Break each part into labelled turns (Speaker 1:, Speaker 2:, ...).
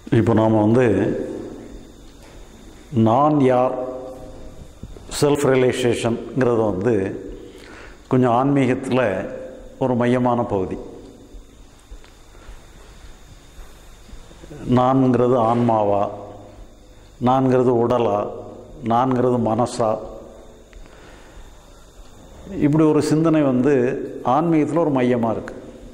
Speaker 1: இப்போ நாம் வந்து நான் யார் செல்ஃப் ரியலைசேஷனுங்கிறது வந்து கொஞ்சம் ஆன்மீகத்தில் ஒரு மையமான பகுதி நான்கிறது ஆன்மாவா நான்கிறது உடலா நான்கிறது மனசா இப்படி ஒரு சிந்தனை வந்து ஆன்மீகத்தில் ஒரு மையமாக இருக்குது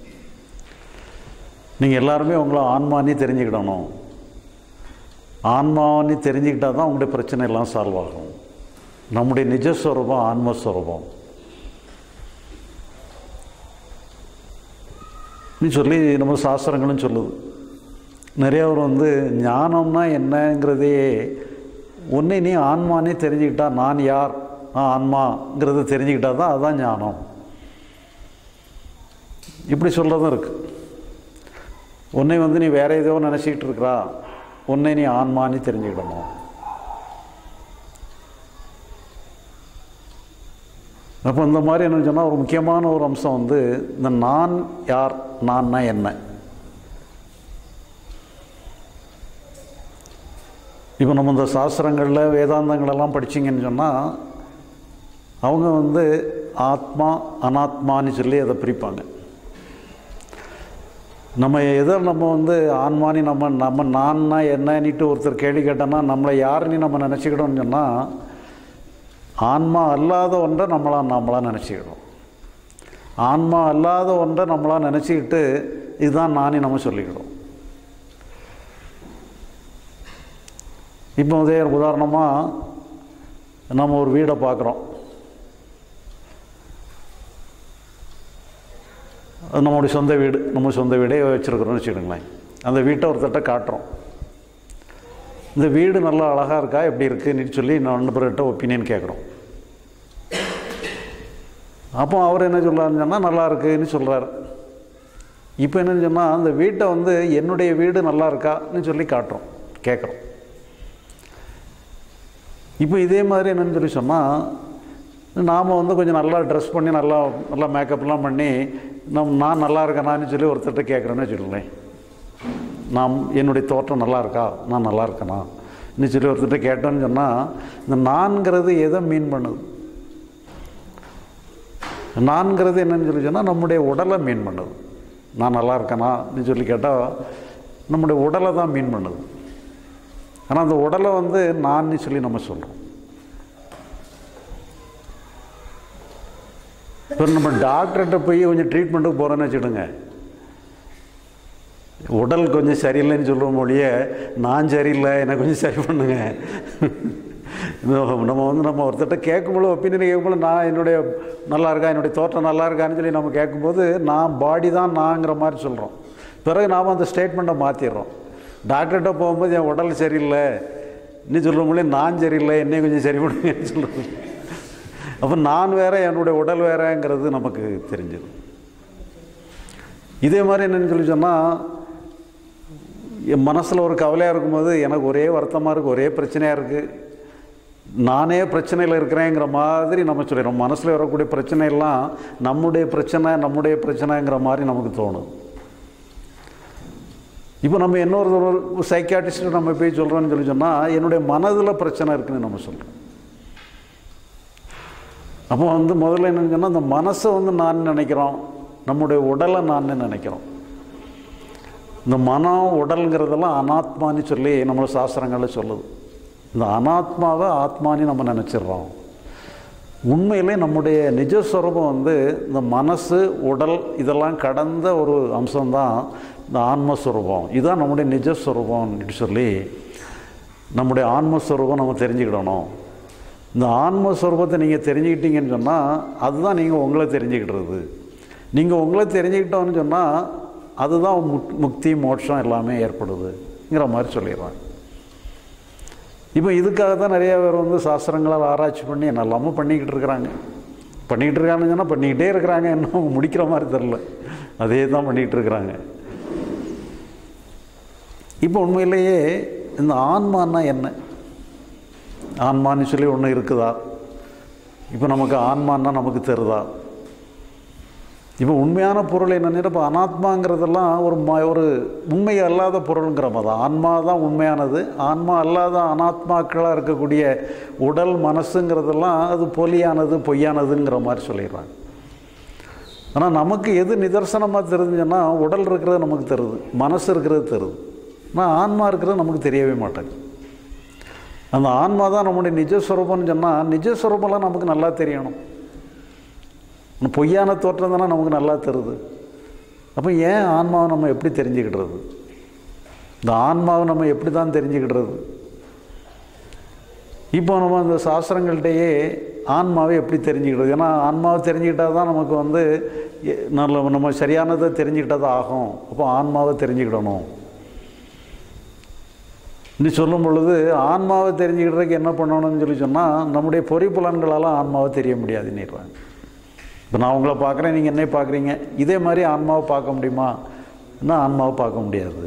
Speaker 1: நீங்கள் எல்லாருமே உங்களை ஆன்மானி தெரிஞ்சுக்கிடணும் ஆன்மானி தெரிஞ்சுக்கிட்டா தான் உங்களுடைய பிரச்சனை எல்லாம் சால்வ் ஆகும் நம்முடைய நிஜஸ்வரூபம் ஆன்மஸ்வரூபம் நீ சொல்லி நம்ம சாஸ்திரங்களும் சொல்லுது நிறைய பேர் வந்து ஞானம்னா என்னங்கிறதே ஒன்றே நீ ஆன்மானே தெரிஞ்சுக்கிட்டா நான் யார் நான் ஆன்மாங்கிறத தெரிஞ்சுக்கிட்டா தான் அதுதான் ஞானம் இப்படி சொல்கிறதும் இருக்குது உன்னை வந்து நீ வேற ஏதோ நினச்சிக்கிட்டு இருக்கிறா உன்னை நீ ஆன்மானி தெரிஞ்சுக்கிடணும் அப்போ இந்த மாதிரி என்ன சொன்னால் ஒரு முக்கியமான ஒரு அம்சம் வந்து இந்த நான் யார் நான்னா என்ன இப்போ நம்ம இந்த சாஸ்திரங்களில் வேதாந்தங்களெல்லாம் படிச்சிங்கன்னு சொன்னால் அவங்க வந்து ஆத்மா அனாத்மான்னு சொல்லி அதை பிரிப்பாங்க நம்ம எதை நம்ம வந்து ஆன்மானி நம்ம நம்ம நான்னா என்னன்னுட்டு ஒருத்தர் கேள்வி கேட்டோன்னா நம்மளை யாருன்னு நம்ம நினச்சிக்கிட்டோம்னு சொன்னால் ஆன்மா அல்லாத ஒன்றை நம்மளா நம்மளாக நினச்சிக்கிடும் ஆன்மா அல்லாத ஒன்றை நம்மளாக நினச்சிக்கிட்டு இதுதான் நானே நம்ம சொல்லிக்கிடும் இப்போ அதே உதாரணமாக நம்ம ஒரு வீடை பார்க்குறோம் அது நம்மளுடைய சொந்த வீடு நம்ம சொந்த வீடே வச்சுருக்குறோம்னு வச்சுக்கோங்களேன் அந்த வீட்டை ஒருத்தட்ட காட்டுறோம் இந்த வீடு நல்லா அழகாக இருக்கா எப்படி இருக்குன்னு சொல்லி நான் பேர்கிட்ட ஒப்பீனியன் கேட்குறோம் அப்போ அவர் என்ன சொல்கிறாருன்னு சொன்னால் நல்லா இருக்குன்னு சொல்கிறார் இப்போ என்னன்னு சொன்னால் அந்த வீட்டை வந்து என்னுடைய வீடு நல்லா இருக்கான்னு சொல்லி காட்டுறோம் கேட்குறோம் இப்போ இதே மாதிரி என்னன்னு சொல்லி சொன்னால் நாம் வந்து கொஞ்சம் நல்லா ட்ரெஸ் பண்ணி நல்லா நல்லா மேக்கப்லாம் பண்ணி நம் நான் நல்லா இருக்கேனான்னு சொல்லி ஒருத்தர்கிட்ட கேட்குறேன்னு வச்சுக்கோங்களேன் நாம் என்னுடைய தோற்றம் நல்லா இருக்கா நான் நல்லா இருக்கேனா இன்னும் சொல்லி ஒருத்தர்கிட்ட கேட்டோன்னு சொன்னால் இந்த நான்கிறது எதை மீன் பண்ணுது நான்கிறது என்னன்னு சொல்லி சொன்னால் நம்முடைய உடலை மீன் பண்ணுது நான் நல்லா இருக்கேனான்னு சொல்லி கேட்டால் நம்முடைய உடலை தான் மீன் பண்ணுது ஆனால் அந்த உடலை வந்து நான் சொல்லி நம்ம சொல்கிறோம் இப்போ நம்ம டாக்டர்கிட்ட போய் கொஞ்சம் ட்ரீட்மெண்ட்டுக்கு போகிறோன்னு வச்சுடுங்க உடல் கொஞ்சம் சரியில்லைன்னு சொல்லுவோம் மொழிய நான் சரியில்லை எனக்கு கொஞ்சம் சரி பண்ணுங்க நம்ம வந்து நம்ம ஒருத்தட்ட கேட்கும்போது ஒப்பீனியன் கேட்கும்போது நான் என்னுடைய நல்லா இருக்கா என்னுடைய தோற்றம் நல்லா இருக்கான்னு சொல்லி நம்ம கேட்கும்போது நான் பாடி தான் நாங்கிற மாதிரி சொல்கிறோம் பிறகு நாம் அந்த ஸ்டேட்மெண்ட்டை மாற்றிடுறோம் டாக்டர்கிட்ட போகும்போது என் உடல் சரியில்லை இன்னும் சொல்கிற மொழி நான் சரியில்லை என்னையும் கொஞ்சம் சரி பண்ணுங்கன்னு சொல்கிறது அப்போ நான் வேற என்னுடைய உடல் வேறங்கிறது நமக்கு தெரிஞ்சிடும் இதே மாதிரி என்னன்னு சொல்லி சொன்னால் என் மனசில் ஒரு கவலையாக இருக்கும்போது எனக்கு ஒரே வருத்தமாக இருக்குது ஒரே பிரச்சனையாக இருக்குது நானே பிரச்சனையில் இருக்கிறேங்கிற மாதிரி நம்ம சொல்லிடுறோம் மனசில் வரக்கூடிய பிரச்சனையெல்லாம் நம்முடைய பிரச்சனை நம்முடைய பிரச்சனைங்கிற மாதிரி நமக்கு தோணும் இப்போ நம்ம இன்னொரு ஒரு சைக்காட்டிஸ்ட்டு நம்ம போய் சொல்கிறோன்னு சொல்லி சொன்னால் என்னுடைய மனதில் பிரச்சனை இருக்குன்னு நம்ம சொல்கிறோம் அப்போ வந்து முதல்ல என்னன்னு சொன்னால் அந்த மனசை வந்து நான் நினைக்கிறோம் நம்முடைய உடலை நான் நினைக்கிறோம் இந்த மனம் உடல்ங்கிறதெல்லாம் அனாத்மான்னு சொல்லி நம்மளை சாஸ்திரங்களில் சொல்லுது இந்த அனாத்மாவை ஆத்மானி நம்ம நினச்சிடுறோம் உண்மையிலே நம்முடைய நிஜஸ்வரூபம் வந்து இந்த மனசு உடல் இதெல்லாம் கடந்த ஒரு அம்சம்தான் இந்த ஆன்மஸ்வரூபம் இதுதான் நம்முடைய நிஜஸ்வரூபம்னு சொல்லி நம்முடைய ஆன்மஸ்வரூபம் நம்ம தெரிஞ்சுக்கிடணும் இந்த ஆன்மஸ்வரூபத்தை நீங்கள் தெரிஞ்சுக்கிட்டீங்கன்னு சொன்னால் அதுதான் நீங்கள் உங்களை தெரிஞ்சுக்கிடுறது நீங்கள் உங்களை தெரிஞ்சுக்கிட்டோன்னு சொன்னால் அதுதான் முக் முக்தி மோட்சம் எல்லாமே ஏற்படுதுங்கிற மாதிரி சொல்லிடுறாங்க இப்போ இதுக்காக தான் நிறைய பேர் வந்து சாஸ்திரங்களால் ஆராய்ச்சி பண்ணி என்னெல்லாமோ பண்ணிக்கிட்டு இருக்கிறாங்க பண்ணிக்கிட்டு இருக்காங்கன்னு சொன்னால் பண்ணிக்கிட்டே இருக்கிறாங்க இன்னும் முடிக்கிற மாதிரி தெரில அதே தான் பண்ணிக்கிட்டு இருக்கிறாங்க இப்போ உண்மையிலேயே இந்த ஆன்மான்னா என்ன ஆன்மான்னு சொல்லி ஒன்று இருக்குதா இப்போ நமக்கு ஆன்மான்னா நமக்கு தெரிதா இப்போ உண்மையான பொருள் என்னென்னா இப்போ அனாத்மாங்கிறதெல்லாம் ஒரு ம ஒரு உண்மை அல்லாத பொருளுங்கிற மாதிரி தான் ஆன்மா தான் உண்மையானது ஆன்மா அல்லாத அனாத்மாக்களாக இருக்கக்கூடிய உடல் மனசுங்கிறதெல்லாம் அது பொலியானது பொய்யானதுங்கிற மாதிரி சொல்லிடுறாங்க ஆனால் நமக்கு எது நிதர்சனமாக தெரிஞ்சுன்னா உடல் இருக்கிறது நமக்கு தருது மனசு இருக்கிறது தருது ஆனால் ஆன்மா இருக்கிறது நமக்கு தெரியவே மாட்டேங்குது அந்த ஆன்மா தான் நம்முடைய நிஜஸ்வரூபம்னு சொன்னால் நிஜஸ்வரூபம்லாம் நமக்கு நல்லா தெரியணும் பொய்யான தோற்றம் தானே நமக்கு நல்லா தருது அப்போ ஏன் ஆன்மாவை நம்ம எப்படி தெரிஞ்சுக்கிடுறது இந்த ஆன்மாவை நம்ம எப்படி தான் தெரிஞ்சுக்கிடுறது இப்போ நம்ம அந்த சாஸ்திரங்கள்கிட்டயே ஆன்மாவை எப்படி தெரிஞ்சுக்கிடுறது ஏன்னா ஆன்மாவை தெரிஞ்சுக்கிட்டால் தான் நமக்கு வந்து எ- நல்ல நம்ம சரியானதை தெரிஞ்சுக்கிட்டால் தான் ஆகும் அப்போ ஆன்மாவை தெரிஞ்சுக்கிடணும் நீ சொல்லும் பொழுது ஆன்மாவை தெரிஞ்சுக்கிடுறதுக்கு என்ன பண்ணணும்னு சொல்லி சொன்னால் நம்முடைய பொறிப்புலன்களால் ஆன்மாவை தெரிய முடியாதுன்னுறாங்க இப்போ நான் உங்களை பார்க்குறேன் நீங்கள் என்னை பார்க்குறீங்க இதே மாதிரி ஆன்மாவை பார்க்க முடியுமா என்ன ஆன்மாவை பார்க்க முடியாது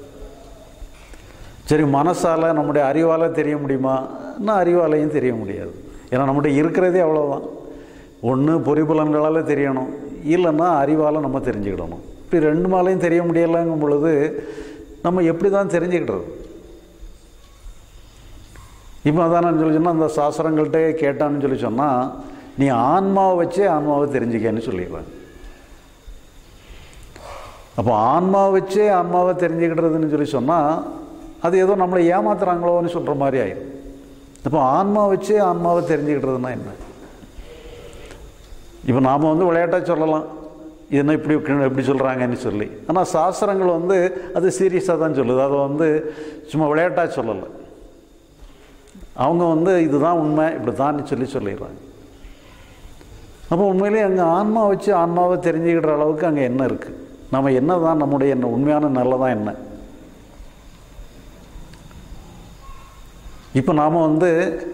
Speaker 1: சரி மனசால் நம்முடைய அறிவால் தெரிய முடியுமா இன்னும் அறிவாலையும் தெரிய முடியாது ஏன்னா நம்முடைய இருக்கிறதே அவ்வளோதான் ஒன்று பொறிப்புலன்களால் தெரியணும் இல்லைன்னா அறிவால் நம்ம தெரிஞ்சுக்கிடணும் இப்படி ரெண்டு மாலையும் தெரிய முடியலைங்கும் பொழுது நம்ம எப்படி தான் தெரிஞ்சுக்கிடுறது இப்போ அதான் சொல்லி சொன்னால் அந்த சாஸ்திரங்கள்கிட்ட கேட்டான்னு சொல்லி சொன்னால் நீ ஆன்மாவை வச்சே ஆன்மாவை தெரிஞ்சுக்கன்னு சொல்லிடுறாங்க அப்போ ஆன்மாவை வச்சே ஆன்மாவை தெரிஞ்சுக்கிடுறதுன்னு சொல்லி சொன்னால் அது ஏதோ நம்மளை ஏமாத்துறாங்களோன்னு சொல்கிற மாதிரி ஆயிடும் அப்போ ஆன்மா வச்சே ஆன்மாவை தெரிஞ்சுக்கிட்டதுன்னா என்ன இப்போ நாம் வந்து விளையாட்டாக சொல்லலாம் இது என்ன இப்படி இப்படி சொல்கிறாங்கன்னு சொல்லி ஆனால் சாஸ்திரங்கள் வந்து அது சீரியஸாக தான் சொல்லுது அதை வந்து சும்மா விளையாட்டாக சொல்லலை அவங்க வந்து இதுதான் உண்மை இப்படி தான் சொல்லி சொல்லிடுறாங்க அப்போ உண்மையிலேயே அங்கே ஆன்மா வச்சு ஆன்மாவை தெரிஞ்சுக்கிற அளவுக்கு அங்கே என்ன இருக்குது நம்ம என்ன தான் நம்முடைய என்ன உண்மையான நல்லதான் என்ன இப்போ நாம் வந்து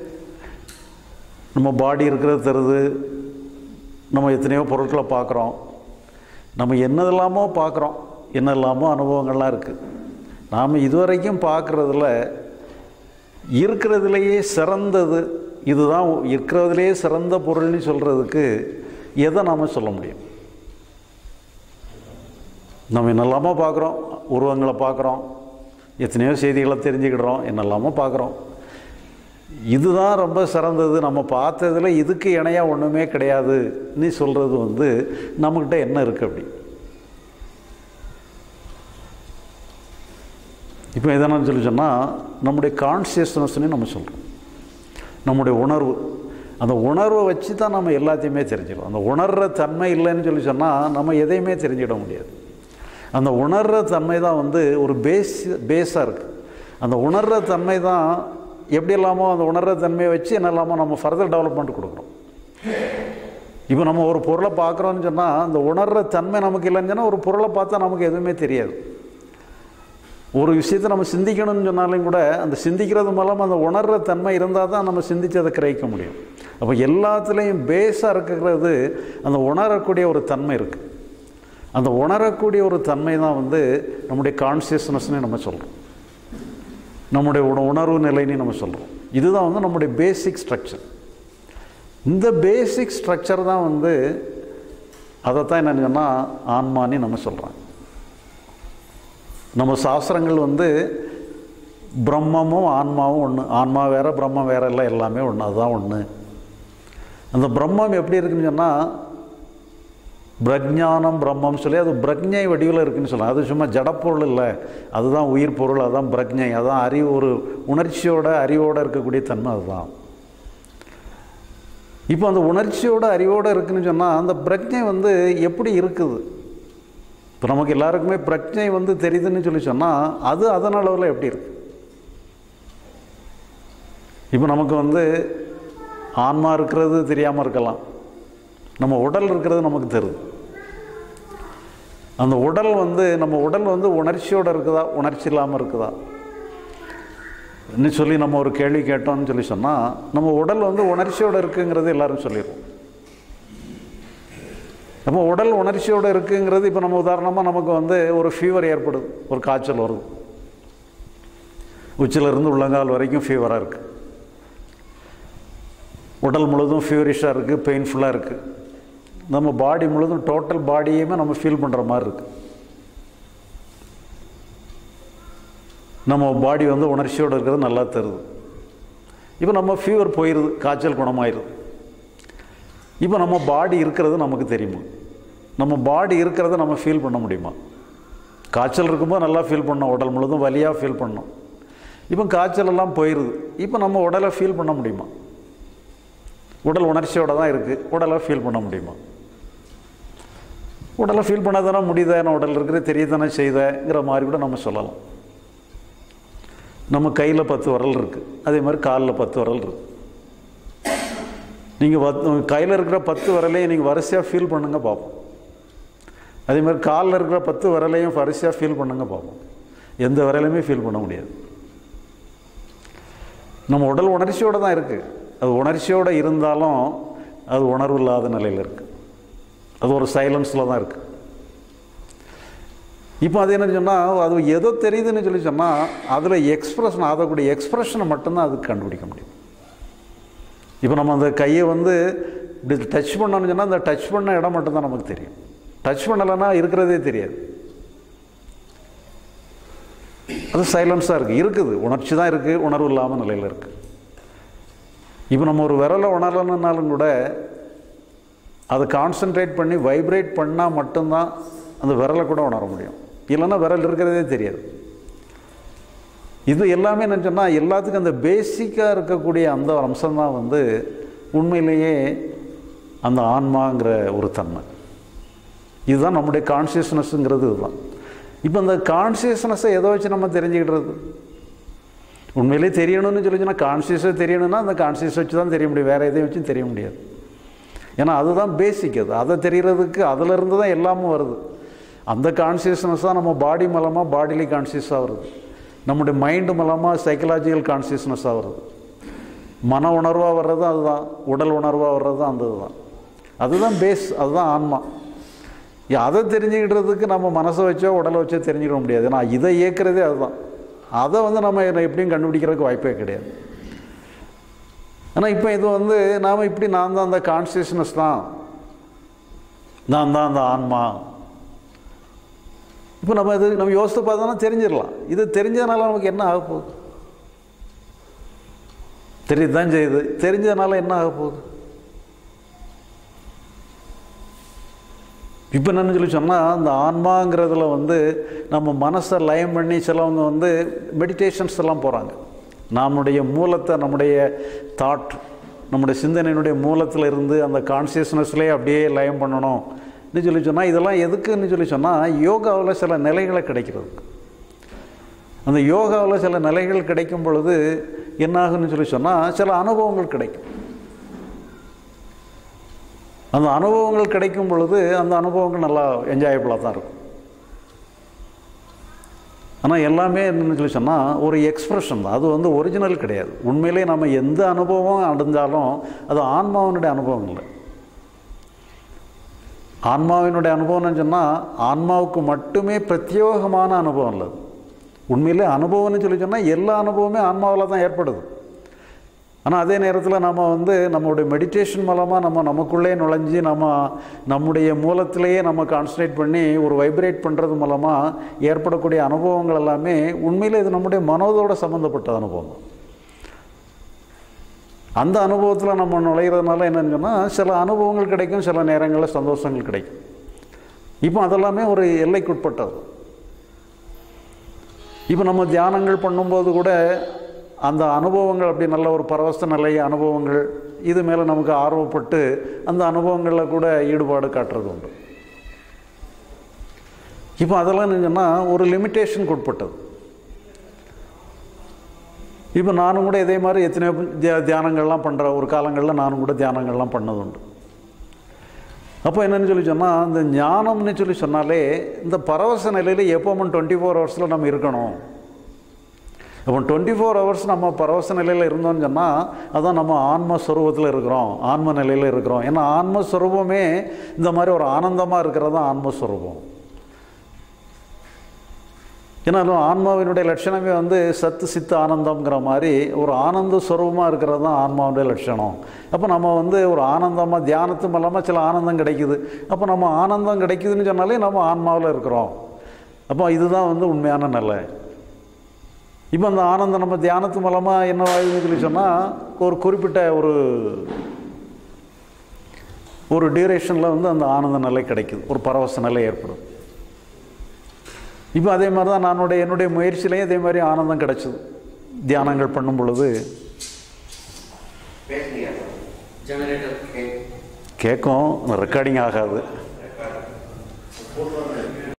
Speaker 1: நம்ம பாடி இருக்கிறது தருது நம்ம எத்தனையோ பொருட்களை பார்க்குறோம் நம்ம என்னதெல்லாமோ பார்க்குறோம் என்னெல்லாமோ அனுபவங்கள்லாம் இருக்குது நாம் இதுவரைக்கும் பார்க்குறதுல இருக்கிறதுலையே சிறந்தது இதுதான் இருக்கிறதுலையே சிறந்த பொருள்னு சொல்கிறதுக்கு எதை நாம் சொல்ல முடியும் நம்ம என்னெல்லாமோ பார்க்குறோம் உருவங்களை பார்க்குறோம் எத்தனையோ செய்திகளை தெரிஞ்சுக்கிடுறோம் என்னெல்லாமோ பார்க்குறோம் இதுதான் ரொம்ப சிறந்தது நம்ம பார்த்ததுல இதுக்கு இணையாக ஒன்றுமே கிடையாதுன்னு சொல்கிறது வந்து நம்மக்கிட்ட என்ன இருக்குது அப்படி இப்போ எதனான்னு சொல்லி சொன்னால் நம்முடைய கான்சியஸ்னஸ்னு நம்ம சொல்கிறோம் நம்முடைய உணர்வு அந்த உணர்வை வச்சு தான் நம்ம எல்லாத்தையுமே தெரிஞ்சுக்கிறோம் அந்த உணர்கிற தன்மை இல்லைன்னு சொல்லி சொன்னால் நம்ம எதையுமே தெரிஞ்சிட முடியாது அந்த உணர்கிற தன்மை தான் வந்து ஒரு பேஸ் பேஸாக இருக்குது அந்த உணர்கிற தன்மை தான் எப்படி இல்லாமோ அந்த உணர்கிற தன்மையை வச்சு என்ன இல்லாமல் நம்ம ஃபர்தர் டெவலப்மெண்ட் கொடுக்குறோம் இப்போ நம்ம ஒரு பொருளை பார்க்குறோன்னு சொன்னால் அந்த உணர்கிற தன்மை நமக்கு இல்லைன்னு சொன்னால் ஒரு பொருளை பார்த்தா நமக்கு எதுவுமே தெரியாது ஒரு விஷயத்தை நம்ம சிந்திக்கணும்னு சொன்னாலும் கூட அந்த சிந்திக்கிறது மூலம் அந்த உணர்கிற தன்மை இருந்தால் தான் நம்ம சிந்தித்து அதை கிரகிக்க முடியும் அப்போ எல்லாத்துலேயும் பேஸாக இருக்கிறது அந்த உணரக்கூடிய ஒரு தன்மை இருக்குது அந்த உணரக்கூடிய ஒரு தன்மை தான் வந்து நம்முடைய கான்சியஸ்னஸ்னு நம்ம சொல்கிறோம் நம்முடைய உண உணர்வு நிலைன்னு நம்ம சொல்கிறோம் இதுதான் வந்து நம்முடைய பேசிக் ஸ்ட்ரக்சர் இந்த பேசிக் ஸ்ட்ரக்சர் தான் வந்து அதைத்தான் என்னன்னு சொன்னால் ஆன்மான்னு நம்ம சொல்கிறோம் நம்ம சாஸ்திரங்கள் வந்து பிரம்மமும் ஆன்மாவும் ஒன்று ஆன்மா வேற பிரம்மம் வேற இல்லை எல்லாமே ஒன்று அதுதான் ஒன்று அந்த பிரம்மம் எப்படி இருக்குன்னு சொன்னால் பிரஜானம் பிரம்மம் சொல்லி அது பிரஜை வடிவில் இருக்குன்னு சொல்லலாம் அது சும்மா ஜடப்பொருள் இல்லை அதுதான் உயிர் பொருள் அதுதான் பிரஜை அதுதான் அறிவு ஒரு உணர்ச்சியோட அறிவோடு இருக்கக்கூடிய தன்மை அதுதான் இப்போ அந்த உணர்ச்சியோட அறிவோடு இருக்குன்னு சொன்னால் அந்த பிரஜை வந்து எப்படி இருக்குது இப்போ நமக்கு எல்லாருக்குமே பிரஜை வந்து தெரியுதுன்னு சொல்லி சொன்னால் அது அதன் அளவில் எப்படி இருக்கு இப்போ நமக்கு வந்து ஆன்மா இருக்கிறது தெரியாமல் இருக்கலாம் நம்ம உடல் இருக்கிறது நமக்கு தெரியுது அந்த உடல் வந்து நம்ம உடல் வந்து உணர்ச்சியோடு இருக்குதா உணர்ச்சி இல்லாமல் இருக்குதா இன்னும் சொல்லி நம்ம ஒரு கேள்வி கேட்டோம்னு சொல்லி சொன்னால் நம்ம உடல் வந்து உணர்ச்சியோடு இருக்குங்கிறது எல்லாரும் சொல்லிடுவோம் நம்ம உடல் உணர்ச்சியோடு இருக்குங்கிறது இப்போ நம்ம உதாரணமாக நமக்கு வந்து ஒரு ஃபீவர் ஏற்படுது ஒரு காய்ச்சல் வருது உச்சிலிருந்து உள்ளங்கால் வரைக்கும் ஃபீவராக இருக்குது உடல் முழுதும் ஃபீவரிஷாக இருக்குது பெயின்ஃபுல்லாக இருக்குது நம்ம பாடி முழுதும் டோட்டல் பாடியுமே நம்ம ஃபீல் பண்ணுற மாதிரி இருக்கு நம்ம பாடி வந்து உணர்ச்சியோடு இருக்கிறது நல்லா தருது இப்போ நம்ம ஃபீவர் போயிடுது காய்ச்சல் குணமாயிருது இப்போ நம்ம பாடி இருக்கிறது நமக்கு தெரியுமா நம்ம பாடி இருக்கிறத நம்ம ஃபீல் பண்ண முடியுமா காய்ச்சல் இருக்கும்போது நல்லா ஃபீல் பண்ணோம் உடல் முழுதும் வலியாக ஃபீல் பண்ணோம் இப்போ காய்ச்சல் எல்லாம் போயிடுது இப்போ நம்ம உடலை ஃபீல் பண்ண முடியுமா உடல் உணர்ச்சியோடு தான் இருக்குது உடலை ஃபீல் பண்ண முடியுமா உடலை ஃபீல் பண்ண தானே முடியுதா என்ன உடல் இருக்கிறது தெரிய தானே செய்தங்கிற மாதிரி கூட நம்ம சொல்லலாம் நம்ம கையில் பத்து விரல் இருக்குது அதே மாதிரி காலில் பத்து விரல் இருக்குது நீங்கள் பத் கையில் இருக்கிற பத்து விரலையும் நீங்கள் வரிசையாக ஃபீல் பண்ணுங்க பார்ப்போம் அதே மாதிரி காலில் இருக்கிற பத்து விரலையும் வரிசையாக ஃபீல் பண்ணுங்க பார்ப்போம் எந்த விரலையுமே ஃபீல் பண்ண முடியாது நம்ம உடல் உணர்ச்சியோடு தான் இருக்குது அது உணர்ச்சியோடு இருந்தாலும் அது உணர்வு இல்லாத நிலையில் இருக்குது அது ஒரு சைலன்ஸில் தான் இருக்குது இப்போ அது என்ன சொன்னால் அது எதோ தெரியுதுன்னு சொல்லி சொன்னால் அதில் எக்ஸ்ப்ரெஷன் ஆகக்கூடிய எக்ஸ்ப்ரெஷனை மட்டும்தான் அதுக்கு கண்டுபிடிக்க முடியும் இப்போ நம்ம அந்த கையை வந்து இப்படி டச் பண்ணோம்னு சொன்னால் அந்த டச் பண்ண இடம் மட்டும்தான் நமக்கு தெரியும் டச் பண்ணலைன்னா இருக்கிறதே தெரியாது அது சைலன்ஸாக இருக்குது இருக்குது உணர்ச்சி தான் இருக்குது உணர்வு இல்லாமல் நிலையில் இருக்குது இப்போ நம்ம ஒரு விரலை உணரலன்னாலும் கூட அதை கான்சென்ட்ரேட் பண்ணி வைப்ரேட் பண்ணால் மட்டும்தான் அந்த விரலை கூட உணர முடியும் இல்லைன்னா விரல் இருக்கிறதே தெரியாது இது எல்லாமே என்ன சொன்னால் எல்லாத்துக்கும் அந்த பேசிக்காக இருக்கக்கூடிய அந்த அம்சம் தான் வந்து உண்மையிலேயே அந்த ஆன்மாங்கிற ஒரு தன்மை இதுதான் நம்முடைய கான்சியஸ்னஸ்ங்கிறது இதுதான் இப்போ அந்த கான்சியஸ்னஸை எதை வச்சு நம்ம தெரிஞ்சுக்கிடுறது உண்மையிலே தெரியணும்னு சொல்லிச்சுன்னா கான்சியஸாக தெரியணும்னா அந்த கான்சியஸ் வச்சு தான் தெரிய முடியும் வேறு எதையும் வச்சும் தெரிய முடியாது ஏன்னா அதுதான் பேசிக் அது அதை தெரியறதுக்கு அதிலிருந்து தான் எல்லாமும் வருது அந்த கான்சியஸ்னஸ் தான் நம்ம பாடி மூலமாக பாடிலி கான்சியஸாக வருது நம்முடைய மைண்டு மூலமாக சைக்கலாஜிக்கல் கான்சியஸ்னஸாக வருது மன உணர்வாக வர்றது அதுதான் உடல் உணர்வாக வர்றது அந்த இதுதான் அதுதான் பேஸ் அதுதான் ஆன்மா அதை தெரிஞ்சுக்கிட்டதுக்கு நம்ம மனசை வச்சோ உடலை வச்சோ தெரிஞ்சுக்க முடியாது ஏன்னா இதை இயக்கிறதே அதுதான் அதை வந்து நம்ம எப்படியும் கண்டுபிடிக்கிறதுக்கு வாய்ப்பே கிடையாது ஆனால் இப்போ இது வந்து நாம் இப்படி நான் தான் அந்த கான்சியஸ்னஸ் தான் நான் தான் அந்த ஆன்மா இப்போ நம்ம இது நம்ம யோசித்து பார்த்தோன்னா தெரிஞ்சிடலாம் இது தெரிஞ்சதுனால நமக்கு என்ன ஆக போகுது தெரியுது தான் செய்யுது தெரிஞ்சதுனால என்ன ஆக போகுது இப்போ என்னன்னு சொல்லி சொன்னால் அந்த ஆன்மாங்கிறதுல வந்து நம்ம மனசை லயம் பண்ணி சிலவங்க வந்து மெடிடேஷன்ஸ் எல்லாம் போகிறாங்க நம்முடைய மூலத்தை நம்முடைய தாட் நம்முடைய சிந்தனையினுடைய மூலத்தில் இருந்து அந்த கான்சியஸ்னஸ்லேயே அப்படியே லயம் பண்ணணும்னு சொல்லி சொன்னால் இதெல்லாம் எதுக்குன்னு சொல்லி சொன்னால் யோகாவில் சில நிலைகளை கிடைக்கிறது அந்த யோகாவில் சில நிலைகள் கிடைக்கும் பொழுது என்னாகுன்னு சொல்லி சொன்னால் சில அனுபவங்கள் கிடைக்கும் அந்த அனுபவங்கள் கிடைக்கும் பொழுது அந்த அனுபவங்கள் நல்லா என்ஜாயபுளாக தான் இருக்கும் ஆனால் எல்லாமே என்னன்னு சொல்லி சொன்னால் ஒரு எக்ஸ்ப்ரெஷன் தான் அது வந்து ஒரிஜினல் கிடையாது உண்மையிலே நம்ம எந்த அனுபவம் அடைஞ்சாலும் அது ஆன்மாவினுடைய அனுபவம் இல்லை ஆன்மாவினுடைய அனுபவம்னு சொன்னால் ஆன்மாவுக்கு மட்டுமே பிரத்யேகமான அனுபவம் இல்லை உண்மையிலே அனுபவம்னு சொல்லி சொன்னால் எல்லா அனுபவமே ஆன்மாவில் தான் ஏற்படுது ஆனால் அதே நேரத்தில் நம்ம வந்து நம்மளுடைய மெடிடேஷன் மூலமாக நம்ம நமக்குள்ளே நுழைஞ்சி நம்ம நம்முடைய மூலத்திலேயே நம்ம கான்சன்ட்ரேட் பண்ணி ஒரு வைப்ரேட் பண்ணுறது மூலமாக ஏற்படக்கூடிய அனுபவங்கள் எல்லாமே உண்மையில் இது நம்முடைய மனதோட சம்மந்தப்பட்ட அனுபவம் அந்த அனுபவத்தில் நம்ம நுழையிறதுனால என்னன்னு சொன்னால் சில அனுபவங்கள் கிடைக்கும் சில நேரங்களில் சந்தோஷங்கள் கிடைக்கும் இப்போ அதெல்லாமே ஒரு எல்லைக்குட்பட்டது இப்போ நம்ம தியானங்கள் பண்ணும்போது கூட அந்த அனுபவங்கள் அப்படி நல்ல ஒரு பரவச நிலை அனுபவங்கள் இது மேலே நமக்கு ஆர்வப்பட்டு அந்த அனுபவங்களில் கூட ஈடுபாடு காட்டுறது உண்டு இப்போ அதெல்லாம் என்னன்னா ஒரு லிமிட்டேஷனுக்கு உட்பட்டது இப்போ நானும் கூட இதே மாதிரி எத்தனையோ தியா தியானங்கள்லாம் பண்ணுற ஒரு காலங்களில் நானும் கூட தியானங்கள்லாம் பண்ணது உண்டு அப்போ என்னன்னு சொல்லி சொன்னால் இந்த ஞானம்னு சொல்லி சொன்னாலே இந்த பரவச நிலையில் எப்போவும் டுவெண்ட்டி ஃபோர் ஹவர்ஸில் நம்ம இருக்கணும் இப்போ டுவெண்ட்டி ஃபோர் ஹவர்ஸ் நம்ம பரவச நிலையில் இருந்தோம்னு சொன்னால் அதான் நம்ம ஆன்மஸ்வரூபத்தில் இருக்கிறோம் ஆன்ம நிலையில் இருக்கிறோம் ஏன்னா ஆன்மஸ்வரூபமே இந்த மாதிரி ஒரு ஆனந்தமாக இருக்கிறது தான் ஆன்மஸ்வரூபம் ஏன்னா ஆன்மாவினுடைய லட்சணமே வந்து சத்து சித்து ஆனந்தம்ங்கிற மாதிரி ஒரு ஆனந்த சுரூபமாக இருக்கிறது தான் ஆன்மாவுடைய லட்சணம் அப்போ நம்ம வந்து ஒரு ஆனந்தமாக தியானத்து மூலமாக சில ஆனந்தம் கிடைக்குது அப்போ நம்ம ஆனந்தம் கிடைக்குதுன்னு சொன்னாலே நம்ம ஆன்மாவில் இருக்கிறோம் அப்போ இதுதான் வந்து உண்மையான நிலை இப்போ அந்த ஆனந்தம் நம்ம தியானத்து மூலமாக என்ன ஆகுதுன்னு சொல்லி சொன்னால் ஒரு குறிப்பிட்ட ஒரு ஒரு டியூரேஷனில் வந்து அந்த ஆனந்த நிலை கிடைக்குது ஒரு பரவச நிலை ஏற்படும் இப்போ அதே மாதிரி தான் நானுடைய என்னுடைய முயற்சியிலையும் அதே மாதிரி ஆனந்தம் கிடைச்சிது தியானங்கள் பண்ணும் பொழுது
Speaker 2: ஜெனரேட்டர் கேக்
Speaker 1: கேட்கும் ரெக்கார்டிங் ஆகாது
Speaker 2: போட்டு